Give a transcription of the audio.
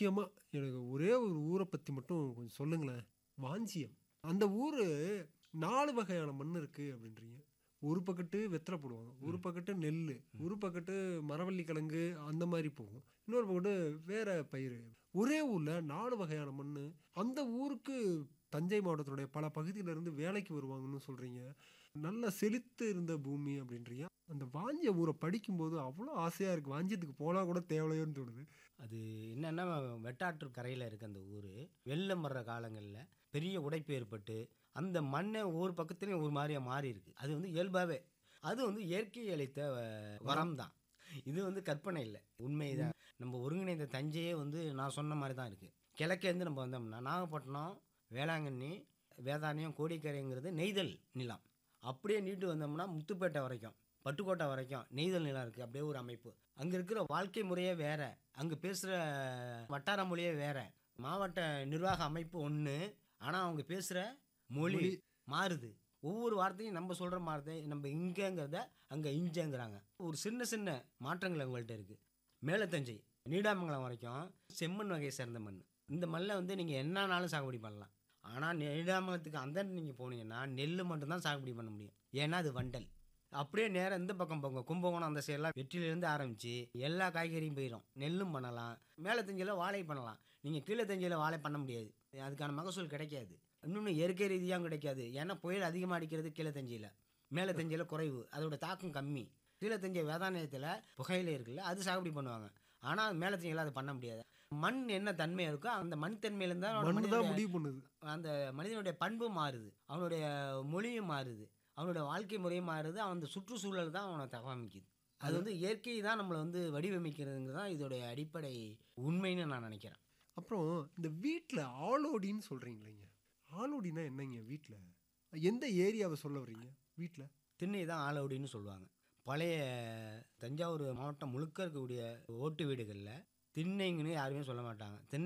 முக்கியமா எனக்கு ஒரே ஒரு ஊரை பத்தி மட்டும் கொஞ்சம் சொல்லுங்களேன் வாஞ்சியம் அந்த ஊரு நாலு வகையான மண் இருக்கு அப்படின்றீங்க ஒரு பக்கத்து வெத்தலை போடுவாங்க ஒரு பக்கத்து நெல் ஒரு பக்கத்து மரவள்ளி கிழங்கு அந்த மாதிரி போகும் இன்னொரு பக்கத்து வேற பயிர் ஒரே ஊர்ல நாலு வகையான மண் அந்த ஊருக்கு தஞ்சை மாவட்டத்தினுடைய பல பகுதியில இருந்து வேலைக்கு வருவாங்கன்னு சொல்றீங்க நல்ல செழித்து இருந்த பூமி அப்படின்றீங்க அந்த வாஞ்சிய ஊரை படிக்கும்போது அவ்வளோ ஆசையா இருக்கு வாஞ்சியத்துக்கு போனா கூட தேவையோன்னு தோணுது அது என்னன்னா வெட்டாற்று கரையில் இருக்க அந்த ஊர் வெள்ளம் வர்ற காலங்களில் பெரிய உடைப்பு ஏற்பட்டு அந்த மண்ணை ஒவ்வொரு பக்கத்துலேயும் ஒரு மாதிரியாக மாறி இருக்கு அது வந்து இயல்பாகவே அது வந்து இயற்கை அளித்த அஹ், வரம் தான் இது வந்து கற்பனை இல்லை உண்மைதான் நம்ம ஒருங்கிணைந்த தஞ்சையே வந்து நான் சொன்ன மாதிரி தான் இருக்குது கிழக்கேருந்து நம்ம வந்தோம்னா நாகப்பட்டினம் வேளாங்கண்ணி வேதாரண்யம் கோடிக்கரைங்கிறது நெய்தல் நிலம் அப்படியே நீட்டு வந்தோம்னா முத்துப்பேட்டை வரைக்கும் பட்டுக்கோட்டை வரைக்கும் நெய்தல் நிலம் இருக்குது அப்படியே ஒரு அமைப்பு அங்கே இருக்கிற வாழ்க்கை முறையே வேற அங்கே பேசுகிற வட்டார மொழியே வேற மாவட்ட நிர்வாக அமைப்பு ஒன்று ஆனால் அவங்க பேசுகிற மொழி மாறுது ஒவ்வொரு வார்த்தையும் நம்ம சொல்கிற வார்த்தை நம்ம இங்கேங்கிறத அங்கே இஞ்சேங்கிறாங்க ஒரு சின்ன சின்ன மாற்றங்கள் அவங்கள்ட்ட இருக்குது மேலத்தஞ்சை நீடாமங்கலம் வரைக்கும் செம்மண் வகையை சேர்ந்த மண் இந்த மண்ணில் வந்து நீங்கள் என்னன்னாலும் சாகுபடி பண்ணலாம் ஆனால் நீடாமங்கலத்துக்கு அந்த நீங்கள் போனீங்கன்னா நெல் மட்டும்தான் சாகுபடி பண்ண முடியும் ஏன்னா அது வண்டல் அப்படியே நேரா இந்த பக்கம் போங்க கும்பகோணம் அந்த சைடெல்லாம் வெற்றிலேருந்து ஆரம்பித்து எல்லா காய்கறியும் போயிடும் நெல்லும் பண்ணலாம் மேலே தஞ்சையில் வாழை பண்ணலாம் நீங்கள் கீழே தஞ்சையில் வாழை பண்ண முடியாது அதுக்கான மகசூல் கிடைக்காது இன்னொன்று இயற்கை ரீதியாகவும் கிடைக்காது ஏன்னா புயல் அதிகமாக அடிக்கிறது கீழே தஞ்சையில் மேலே தஞ்சையில் குறைவு அதோட தாக்கம் கம்மி கீழே தஞ்சை வேதாநிலையத்தில் புகையில இருக்குல்ல அது சாகுபடி பண்ணுவாங்க ஆனால் மேலே தஞ்சையில் அது பண்ண முடியாது மண் என்ன தன்மை இருக்கோ அந்த மண் தன்மையிலேருந்து தான் மண் தான் மனிதனுடைய- முடிவு பண்ணுது அந்த மனிதனுடைய பண்பு மாறுது அவனுடைய மொழியும் மாறுது அவனுடைய வாழ்க்கை முறையும் மாறுது அவன் அந்த சுற்றுச்சூழல் தான் அவனை தகவமைக்குது அது வந்து இயற்கை தான் நம்மளை வந்து வடிவமைக்கிறதுங்கிறது தான் இதோடைய அடிப்படை உண்மைன்னு நான் நினைக்கிறேன் அப்புறம் இந்த வீட்டில் ஆளோடின்னு சொல்றீங்களேங்க ஆளோடினா என்னங்க வீட்டில் எந்த ஏரியாவை சொல்ல வர்றீங்க வீட்டில் திண்ணை தான் ஆலவுடின்னு சொல்லுவாங்க பழைய தஞ்சாவூர் மாவட்டம் முழுக்க இருக்கக்கூடிய ஓட்டு வீடுகளில் திண்ணைங்கன்னு யாருமே சொல்ல மாட்டாங்க திண்ணை